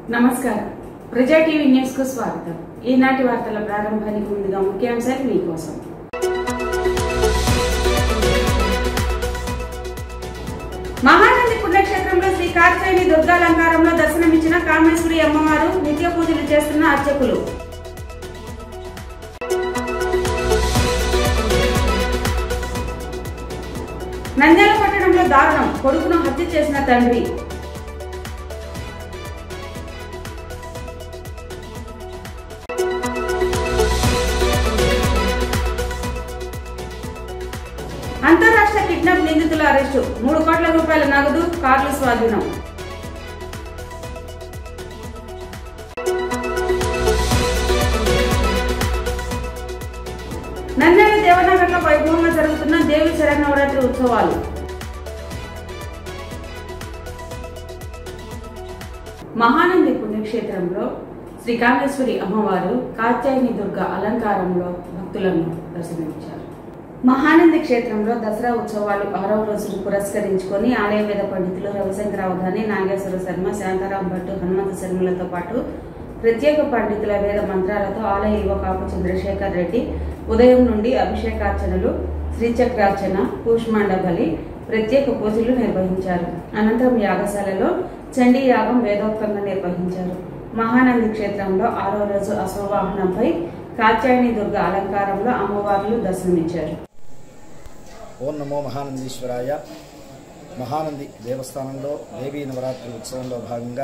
నమస్కారం ప్రజా TV news కు స్వాగతం ఈనాటి వార్తల ప్రారంభానికి ముందుగా ముఖ్యాంశాలు మీకోసం మహానంది పుణ్యక్షేత్రంలో శ్రీ కార్తేయుని దుర్గాలంకారంలో దర్శనమిచ్చిన కామేశ్వరి అమ్మవారు నిత్య పూజలు చేస్తున్న అర్చకులు నంద్యాల పట్టణంలో దారుణం కొడుకును హత్య చేసిన తండ్రి అంతరాష్ట్ర కిడ్నాప్ నిందితుల అరెస్టు మూడు కోట్ల రూపాయల నగదు కార్లు స్వాధీనం నంద్యాల దేవనగర్లో వైభవంగా జరుగుతున్న దేవి శరన్నవరాత్రి ఉత్సవాలు మహానంది పుణ్యక్షేత్రంలో శ్రీ కామేశ్వరి అమ్మవారు కాత్యాయని దుర్గ అలంకారంలో భక్తులను దర్శనమిచ్చారు మహానంది క్షేత్రంలో దసరా ఉత్సవాలు ఆరవ రోజును పురస్కరించుకొని ఆలయ వేద పండితులు రవిశంకర అవధాని నాగేశ్వర శర్మ శాంతారాం భట్టు హనుమంత శర్మలతో పాటు ప్రత్యేక పండితుల వేద మంత్రాలతో ఆలయ యువకాపు చంద్రశేఖర్ రెడ్డి ఉదయం నుండి అభిషేకార్చనలు శ్రీచక్రార్చన కూష్మాండ బలి ప్రత్యేక పూజలు నిర్వహించారు అనంతరం యాగశాలలో చండీ యాగం వేదోక్తంగా నిర్వహించారు మహానంది క్షేత్రంలో ఆరో రోజు అశ్వవాహనంపై కాత్యాయని దుర్గ అలంకారంలో అమ్మవార్లు దర్శనమిచ్చారు ఓం నమో మహానందీశ్వరాయ మహానంది దేవస్థానంలో దేవీ నవరాత్రి ఉత్సవంలో భాగంగా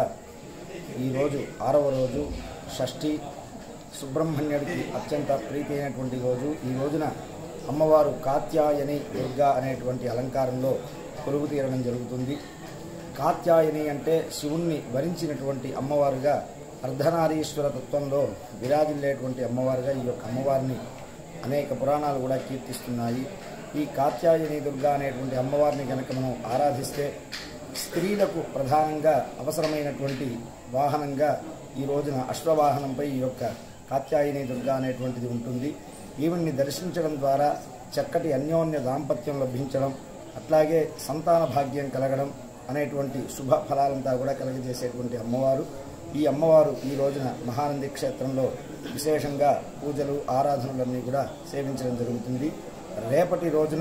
ఈరోజు ఆరవ రోజు షష్ఠి సుబ్రహ్మణ్యుడికి అత్యంత ప్రీతి అయినటువంటి రోజు ఈ రోజున అమ్మవారు కాత్యాయని దుర్గా అనేటువంటి అలంకారంలో కొలువు తీరడం జరుగుతుంది కాత్యాయని అంటే శివుణ్ణి వరించినటువంటి అమ్మవారుగా అర్ధనారీశ్వర తత్వంలో విరాజిల్లేటువంటి అమ్మవారుగా ఈ యొక్క అమ్మవారిని అనేక పురాణాలు కూడా కీర్తిస్తున్నాయి ఈ కాత్యాయని దుర్గా అనేటువంటి అమ్మవారిని కనుక మనం ఆరాధిస్తే స్త్రీలకు ప్రధానంగా అవసరమైనటువంటి వాహనంగా ఈ రోజున అశ్వవాహనంపై ఈ యొక్క కాత్యాయని దుర్గా అనేటువంటిది ఉంటుంది ఈవిడ్ని దర్శించడం ద్వారా చక్కటి అన్యోన్య దాంపత్యం లభించడం అట్లాగే సంతాన భాగ్యం కలగడం అనేటువంటి శుభ ఫలాలంతా కూడా కలగజేసేటువంటి అమ్మవారు ఈ అమ్మవారు ఈ రోజున మహానంది క్షేత్రంలో విశేషంగా పూజలు ఆరాధనలన్నీ కూడా సేవించడం జరుగుతుంది రేపటి రోజున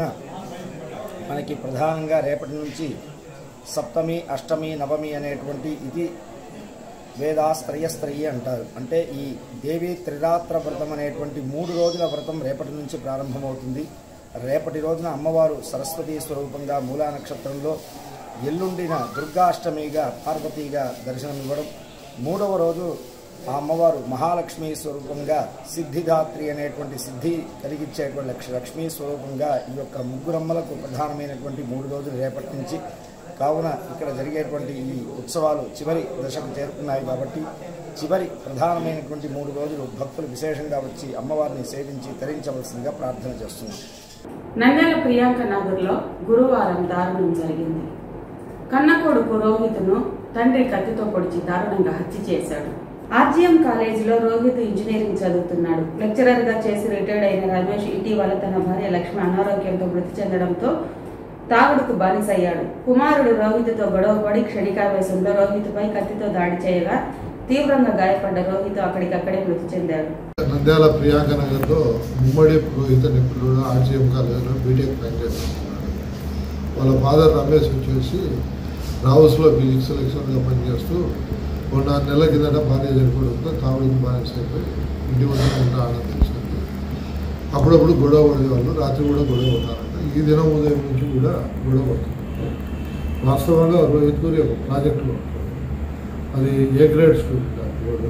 మనకి ప్రధానంగా రేపటి నుంచి సప్తమి అష్టమి నవమి అనేటువంటి ఇది వేదాస్త్రయస్త్రయి అంటారు అంటే ఈ దేవి త్రిరాత్ర వ్రతం అనేటువంటి మూడు రోజుల వ్రతం రేపటి నుంచి ప్రారంభమవుతుంది రేపటి రోజున అమ్మవారు సరస్వతీ స్వరూపంగా మూలా నక్షత్రంలో ఎల్లుండిన దుర్గాష్టమిగా పార్వతీగా దర్శనమివ్వడం మూడవ రోజు ఆ అమ్మవారు మహాలక్ష్మి స్వరూపంగా సిద్ధిదాత్రి అనేటువంటి సిద్ధి కలిగించేటువంటి లక్ష లక్ష్మీ స్వరూపంగా ఈ యొక్క ముగ్గురమ్మలకు ప్రధానమైనటువంటి మూడు రోజులు రేపటి నుంచి కావున ఇక్కడ జరిగేటువంటి ఈ ఉత్సవాలు చివరి దశకు చేరుకున్నాయి కాబట్టి చివరి ప్రధానమైనటువంటి మూడు రోజులు భక్తులు విశేషంగా వచ్చి అమ్మవారిని సేవించి తరించవలసిందిగా ప్రార్థన చేస్తున్నారు నంద్యాల ప్రియాంక నగర్లో గురువారం దారుణం జరిగింది కన్నకోడు పురోహితును తండ్రి కత్తితో పొడిచి దారుణంగా హత్య చేశాడు ఆర్జీఎం కాలేజీలో రోహిత్ ఇంజనీరింగ్ చదువుతున్నాడు లెక్చరర్ గా చేసి రిటైర్డ్ అయిన రమేష్ ఇటీవల తన భార్య లక్ష్మి అనారోగ్యంతో మృతి చెందడంతో తాగుడుకు బానిసయ్యాడు కుమారుడు రోహిత్తో గొడవపడి క్షణికావేశంలో రోహిత్పై కత్తితో దాడి చేయగా తీవ్రంగా గాయపడ్డ రోహిత్ అక్కడికక్కడే మృతి చెందాడు నంద్యాల ప్రియాంక నగర్లో ముమ్మడి పురోహిత నిపుణుడు ఆర్జీఎం కాలేజీలో బీటెక్ పనిచేస్తున్నాడు వాళ్ళ ఫాదర్ రమేష్ వచ్చేసి రావుస్లో ఫిజిక్స్ లెక్చరర్గా పనిచేస్తూ ఓ నాలుగు నెలల కిందట భార్య చనిపోవడంతో తాగుడికి బానిస అయిపోయి ఇంటి వద్ద ఉంటా ఆనందించింది అప్పుడప్పుడు గొడవ పడేవాళ్ళు రాత్రి కూడా గొడవ పడ్డారంట ఈ దినం ఉదయం నుంచి కూడా గొడవ పడుతున్నారు వాస్తవంగా రోహిత్ గురి ఒక ప్రాజెక్టులో ఉంటాడు అది ఏ గ్రేడ్ స్టూడెంట్ వాడు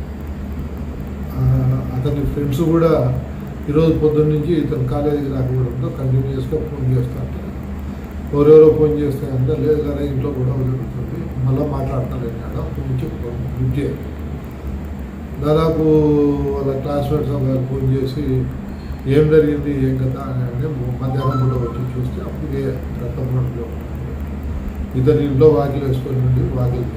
ఆ, అతని ఫ్రెండ్స్ కూడా ఈరోజు పొద్దున్న నుంచి ఇతను కాలేజీకి రాకపోవడంతో కంటిన్యూస్గా ఫోన్ చేస్తా ఉంటారు ఎవరెవరో ఫోన్ చేస్తే అంటే లేదు కదా ఇంట్లో గొడవ జరుగుతుంది మళ్ళీ మాట్లాడతాను అన్నాడు అప్పటి నుంచి ఫోన్ లిఫ్ట్ చేయాలి దాదాపు వాళ్ళ క్లాస్మేట్స్ అందరు ఫోన్ చేసి ఏం జరిగింది ఏం కదా అని అంటే మధ్యాహ్నం కూడా వచ్చి చూస్తే అప్పటికే రక్తం పడుతూ ఇతని ఇంట్లో వాకిలు వేసుకొని ఉండి వాకిలు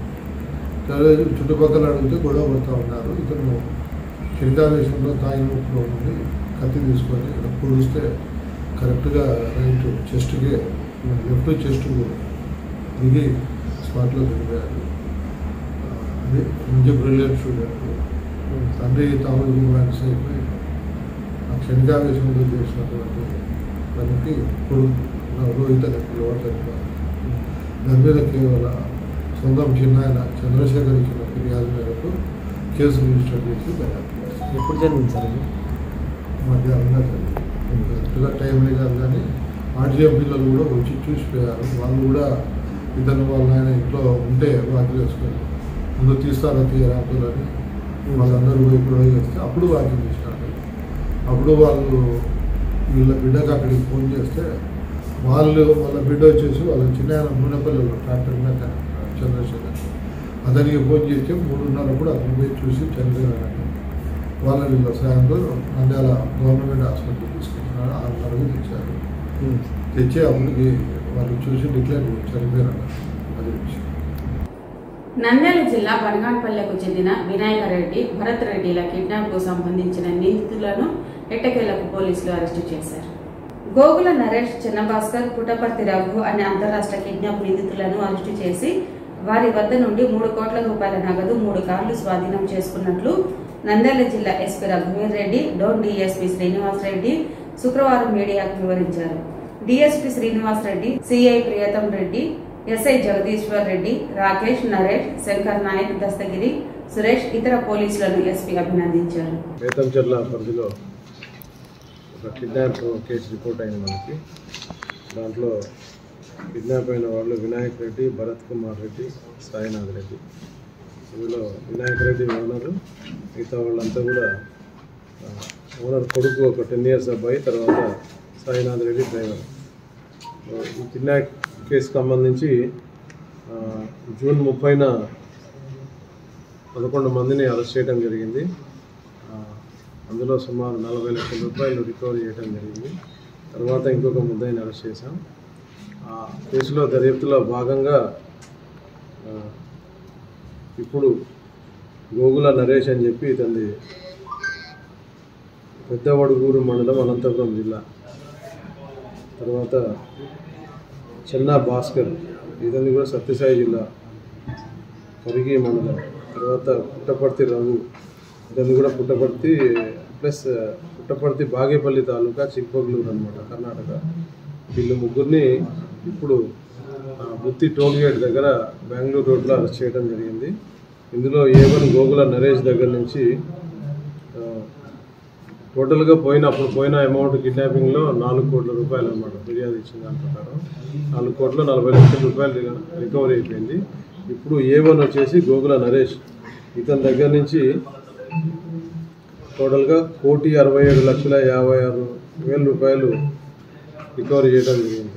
సరే చుట్టుపక్కల అడిగితే గొడవ పడుతూ ఉన్నారు ఇతను క్షణికావేశంలో తాయి నొప్పిలో ఉండి కత్తి తీసుకొని ఇక్కడ పొడిస్తే కరెక్ట్గా రైట్ చెస్ట్కి లెఫ్ట్ చెస్ట్ దిగి స్పాట్లో చనిపోయాడు ఆ, అది మంచి బ్రిలియంట్ స్టూడెంట్ తండ్రి తమిళ హ్యూమానిటీస్ అయిపోయి ఆ క్షణికావేశంలో చేసినటువంటి పనికి కొడుకు రోహిత్ అనే పిల్లవాడు చనిపోయారు దాని మీద కేవలం సొంతం చిన్న ఆయన చంద్రశేఖర్ ఇచ్చిన ఫిర్యాదు మేరకు కేసు రిజిస్టర్ చేసి దర్యాప్తు చేస్తారు. ఎప్పుడు జరిగింది సార్ ఇది మధ్యాహ్నంగా జరిగింది కరెక్ట్గా టైంలీ కాదు కానీ ఆర్టీఎం పిల్లలు కూడా వచ్చి చూసిపోయారు వాళ్ళు కూడా ఇతను వాళ్ళ ఆయన ఇంట్లో ఉంటే వాకింగ్ వేసుకొని ముందు తీస్తారా తీయరా అంటున్నారని వాళ్ళందరూ పోయి గొడవ చేస్తే అప్పుడు వాకింగ్ చేసినారు అప్పుడు వాళ్ళు వీళ్ళ బిడ్డకు అక్కడికి ఫోన్ చేస్తే వాళ్ళు వాళ్ళ బిడ్డ వచ్చేసి వాళ్ళ చిన్న ఆయన మునపల్లిలో ట్రాక్టర్ మీద చంద్రశేఖర్ అతనికి ఫోన్ చేస్తే మూడున్నరప్పుడు అతను పోయి చూసి చనిపోయాడు వాళ్ళ వీళ్ళ సాయంతో నంద్యాల గవర్నమెంట్ హాస్పిటల్ తీసుకుంటున్నారు ఆరున్నరకు తెచ్చారు తెచ్చి అప్పటికి వాళ్ళు చూసి డిక్లేర్ చనిపోయారు అది విషయం నంద్యాల జిల్లా బనగానపల్లెకు చెందిన వినాయక రెడ్డి భరత్ రెడ్డిల కిడ్నాప్ కు సంబంధించిన నిందితులను ఎట్టకేలకు పోలీసులు అరెస్టు చేశారు గోగుల నరేష్ చిన్నభాస్కర్ పుట్టపర్తి రఘు అనే అంతరాష్ట్ర కిడ్నాప్ నిందితులను అరెస్టు చేసి వారి వద్ద నుండి మూడు కోట్ల రూపాయల నగదు మూడు కార్లు స్వాధీనం చేసుకున్నట్లు నంద్యాల జిల్లా ఎస్పీ రఘువీర్ రెడ్డి డోన్ డీఎస్పీ శ్రీనివాస్ రెడ్డి శుక్రవారం మీడియాకు వివరించారు DSP Srinivas Reddy CI Priyatham Reddy SI Jagadeeswar Reddy Rakesh Naresh Shankar Nayak Dastagiri Suresh ఇతర పోలీసులను ఎస్పీ అభినందించారు బేతంచెర్ల పరిధిలో ఒక కిడ్నాప్ కేసు రిపోర్ట్ అయింది మనకి దాంట్లో కిడ్నాప్ అయిన వాళ్ళు వినాయక్ రెడ్డి భరత్ కుమార్ రెడ్డి సాయినాథ్ రెడ్డి ఇందులో వినాయక్ రెడ్డి ఓనరు మిగతా వాళ్ళంతా కూడా ఆ, ఓనర్ కొడుకు ఒక టెన్ ఇయర్స్ అబ్బాయి తర్వాత సాయినాథ్ రెడ్డి డ్రైవర్ సో, ఈ కిడ్నాప్ కేసుకు సంబంధించి ఆ, జూన్ ముప్పైన పదకొండు మందిని అరెస్ట్ చేయడం జరిగింది ఆ, అందులో సుమారు నలభై లక్షల రూపాయలు రికవరీ చేయడం జరిగింది తర్వాత ఇంకొక ముద్దాయిని అరెస్ట్ చేశాం ఆ కేసులో దర్యాప్తులో భాగంగా ఆ, ఇప్పుడు గోగుల నరేష్ అని చెప్పి ఇతని పెద్దవడుగూరు మండలం అనంతపురం జిల్లా తర్వాత చెన్నా భాస్కర్ ఇతని కూడా సత్యసాయి జిల్లా కరిగి మండలం తర్వాత పుట్టపర్తి రఘు ఇతను కూడా పుట్టపర్తి ప్లస్ పుట్టపర్తి బాగేపల్లి తాలూకా చిక్పగలూరు అనమాట కర్ణాటక వీళ్ళు ముగ్గురిని ఇప్పుడు ఆ, బుత్తి టోల్ గేట్ దగ్గర బెంగళూరు రోడ్లో అరెస్ట్ చేయడం జరిగింది ఇందులో ఏ వన్ గోగుల నరేష్ దగ్గర నుంచి ఆ, టోటల్గా పోయిన అప్పుడు పోయిన అమౌంట్ కిడ్నాపింగ్లో నాలుగు కోట్ల రూపాయలు అనమాట ఫిర్యాదు ఇచ్చిన దాని ప్రకారం నాలుగు కోట్ల నలభై లక్షల రూపాయలు రిక- రికవరీ అయిపోయింది ఇప్పుడు ఏ వన్ వచ్చేసి గోగుల నరేష్ ఇతని దగ్గర నుంచి టోటల్గా కోటి అరవై ఏడు లక్షల యాభై ఆరు వేల రూపాయలు రికవరీ చేయడం జరిగింది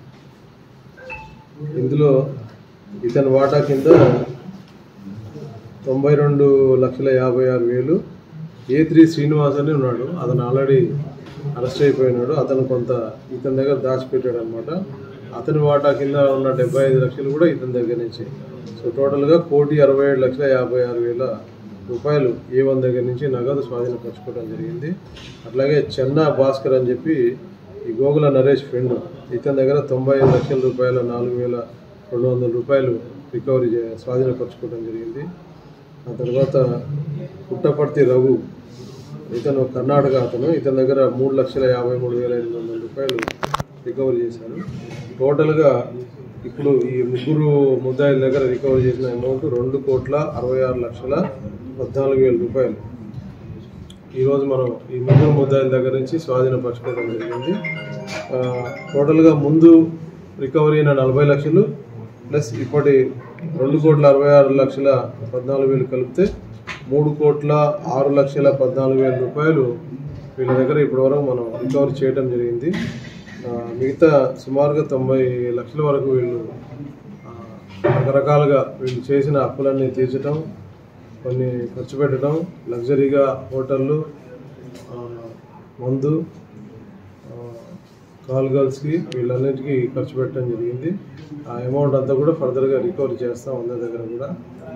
ఇందులో ఇతని వాటా కింద తొంభై రెండు లక్షల యాభై ఆరు వేలు ఏ త్రీ శ్రీనివాస్ అని ఉన్నాడు అతను ఆల్రెడీ అరెస్ట్ అయిపోయినాడు అతను కొంత ఇతని దగ్గర దాచిపెట్టాడు అనమాట అతని వాటా కింద ఉన్న డెబ్బై ఐదు లక్షలు కూడా ఇతని దగ్గర నుంచి సో టోటల్గా కోటి అరవై ఏడు లక్షల యాభై ఆరు వేల రూపాయలు ఏ వన్ దగ్గర నుంచి నగదు స్వాధీనపరచుకోవడం జరిగింది అట్లాగే చెన్నా భాస్కర్ అని చెప్పి ఈ గోగుల నరేష్ ఫ్రెండ్ ఇతని దగ్గర తొంభై ఐదు లక్షల రూపాయల నాలుగు వేల రెండు వందల రూపాయలు రికవరీ చే స్వాధీనపరచుకోవడం జరిగింది ఆ తర్వాత పుట్టపర్తి రఘు ఇతను కర్ణాటక అతను ఇతని దగ్గర మూడు లక్షల యాభై మూడు వేల ఎనిమిది వందల రూపాయలు రికవరీ చేశారు టోటల్గా ఇప్పుడు ఈ ముగ్గురు ముద్దాయిల దగ్గర రికవరీ చేసిన అమౌంట్ రెండు కోట్ల అరవై ఆరు లక్షల పద్నాలుగు వేల రూపాయలు ఈరోజు మనం ఈ ముగ్గురు ముద్దాయిల దగ్గర నుంచి స్వాధీనపరచుకోవడం జరిగింది ఆ, టోటల్గా ముందు రికవరీ అయిన నలభై లక్షలు ప్లస్ ఇప్పటి రెండు కోట్ల అరవై ఆరు లక్షల పద్నాలుగు వేలు కలిపితే మూడు కోట్ల ఆరు లక్షల పద్నాలుగు వేల రూపాయలు వీళ్ళ దగ్గర ఇప్పటివరకు మనం రికవరీ చేయడం జరిగింది ఆ, మిగతా సుమారుగా తొంభై లక్షల వరకు వీళ్ళు ఆ, రకరకాలుగా వీళ్ళు చేసిన అప్పులన్నీ తీర్చడం కొన్ని ఖర్చు పెట్టడం లగ్జరీగా హోటళ్ళు ఆ, మందు ఆ, కాల్ గర్ల్స్కి వీళ్ళన్నిటికీ ఖర్చు పెట్టడం జరిగింది ఆ అమౌంట్ అంతా కూడా ఫర్దర్గా రికవరీ చేస్తాం అందరి దగ్గర కూడా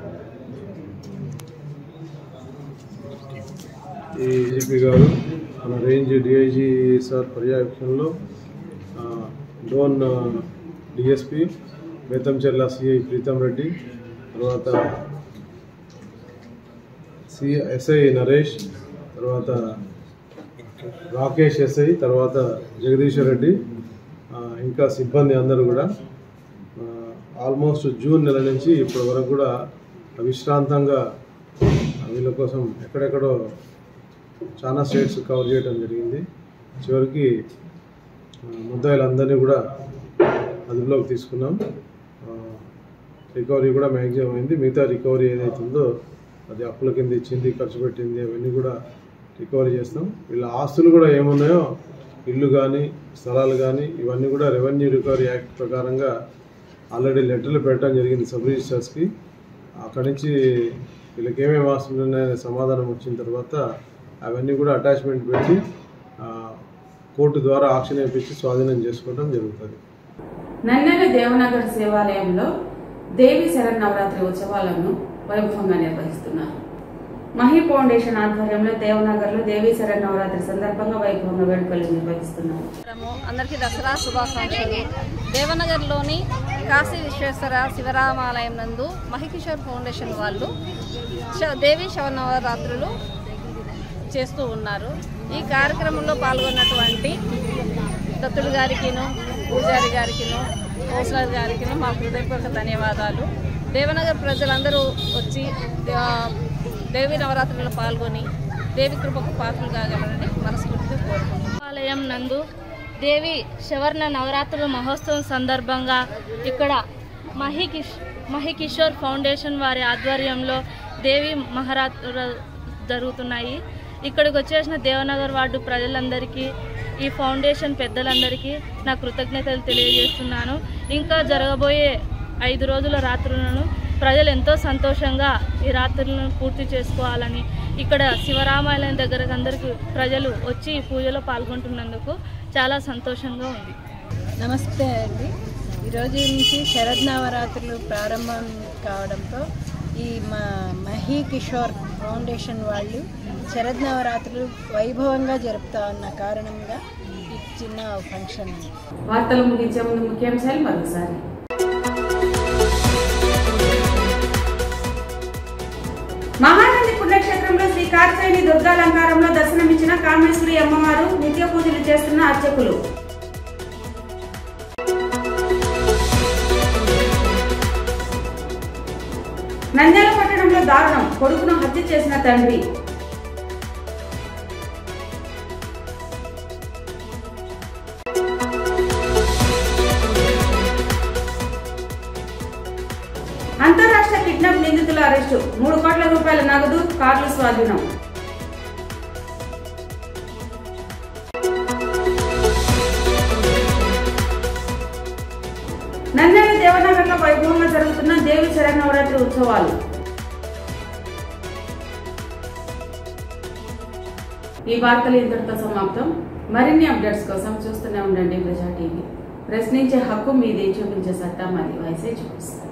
ఈ ఏజీపీ గారు మన రేంజ్ డిఐజీ సార్ పర్యవేక్షణలో ఆ, డోన్ డిఎస్పి బేతంచెర్ల సిఐ ప్రీతం రెడ్డి తర్వాత సి ఎస్ఐ నరేష్ తర్వాత రాకేష్ ఎస్ఐ తర్వాత జగదీశ్వర్ రెడ్డి ఆ, ఇంకా సిబ్బంది అందరూ కూడా ఆ, ఆల్మోస్ట్ జూన్ నెల నుంచి ఇప్పటి వరకు కూడా విశ్రాంతంగా వీళ్ళ కోసం ఎక్కడెక్కడో చాలా స్టేట్స్ కవర్ చేయడం జరిగింది చివరికి ఆ, ముద్దాయిలందరినీ కూడా అదుపులోకి తీసుకున్నాం ఆ, రికవరీ కూడా మ్యాక్సిమం అయింది మిగతా రికవరీ ఏదైతే ఉందో అది అప్పుల కింద ఇచ్చింది ఖర్చు పెట్టింది అవన్నీ కూడా రికవరీ చేస్తాం వీళ్ళ ఆస్తులు కూడా ఏమున్నాయో ఇల్లు కానీ స్థలాలు కానీ ఇవన్నీ కూడా రెవెన్యూ రికవరీ యాక్ట్ ప్రకారంగా ఆల్రెడీ లెటర్లు పెట్టడం జరిగింది సబ్ రిజిస్టర్స్కి అక్కడి నుంచి వీళ్ళకి ఏమేమి ఆస్తులు ఉన్నాయనే సమాధానం వచ్చిన తర్వాత అవన్నీ కూడా అటాచ్మెంట్ పెట్టి ఆ, కోర్టు ద్వారా ఆక్షన్ వేయించి స్వాధీనం చేసుకోవడం జరుగుతుంది నన్నెల దేవనగర్ శివాలయంలో దేవి శరన్నవరాత్రి ఉత్సవాలను వైభవంగా నిర్వహిస్తున్నారు మహి ఫౌండేషన్ ఆధ్వర్యంలో దేవనగర్లో దేవి శరన్నవరాత్రి సందర్భంగా వైభవంగా వేడుకలు నిర్వహిస్తున్నారు నమస్కారము. అందరికీ దసరా శుభాకాంక్షలు దేవనగర్లోని కాశీ విశ్వేశ్వర శివరామాలయం నందు మహికిషోర్ ఫౌండేషన్ వాళ్ళు శ- దేవి శవనవరాత్రులు చేస్తూ ఉన్నారు ఈ కార్యక్రమంలో పాల్గొన్నటువంటి దత్తులు గారికిను పూజారి గారికిను కౌన్సిలర్ గారికిను మా హృదయపూర్వక ధన్యవాదాలు దేవనగర్ ప్రజలందరూ వచ్చి దే- దేవి నవరాత్రుల్లో పాల్గొని దేవి కృపకు పాత్రలు కాగలరని మనస్ఫూర్తిగా కోరుకుంటున్నాను ఆలయం నందు దేవి శవర్ణ నవరాత్రుల మహోత్సవం సందర్భంగా ఇక్కడ మహికిష్ మహికిషోర్ ఫౌండేషన్ వారి ఆధ్వర్యంలో దేవి మహారాత్రులు జరుగుతున్నాయి ఇక్కడికి వచ్చేసిన దేవనగర్ వార్డు ప్రజలందరికీ ఈ ఫౌండేషన్ పెద్దలందరికీ నా కృతజ్ఞతలు తెలియజేస్తున్నాను ఇంకా జరగబోయే ఐదు రోజుల రాత్రులను ప్రజలు ఎంతో సంతోషంగా ఈ రాత్రులను పూర్తి చేసుకోవాలని ఇక్కడ శివరామాలయం దగ్గరకు అందరికీ ప్రజలు వచ్చి ఈ పూజలో పాల్గొంటున్నందుకు చాలా సంతోషంగా ఉంది నమస్తే అండి ఈరోజు నుంచి శరద్ ప్రారంభం కావడంతో ఈ మా మహీ కిషోర్ ఫౌండేషన్ వాళ్ళు శరద్ నవరాత్రులు వైభవంగా జరుపుతా ఉన్న కారణంగా ఈ చిన్న ఫంక్షన్ వార్తలు ముగించే ముందు ముఖ్యాంశాలు మరోసారి మహానంది పుణ్యక్షేత్రంలో శ్రీ కార్తేయుని దుర్గాలంకారంలో దర్శనమిచ్చిన కామేశ్వరి అమ్మవారు నిత్య పూజలు చేస్తున్న అర్చకులు నంద్యాల పట్టణంలో దారుణం కొడుకును హత్య చేసిన తండ్రి అంతరాష్ట్ర కిడ్నాప్ నిందితుల అరెస్టు మూడు కోట్ల రూపాయల నగదు కార్లు స్వాధీనం నంద్యాల దేవనగర్లో వైభవంగా జరుగుతున్న దేవి శరన్నవరాత్రి ఉత్సవాలు ఈ వార్తలు ఇంతటితో సమాప్తం మరిన్ని అప్డేట్స్ కోసం చూస్తూనే ఉండండి ప్రజా టీవీ ప్రశ్నించే హక్కు మీది చూపించే సత్తా మాది వైసే చూపిస్తారు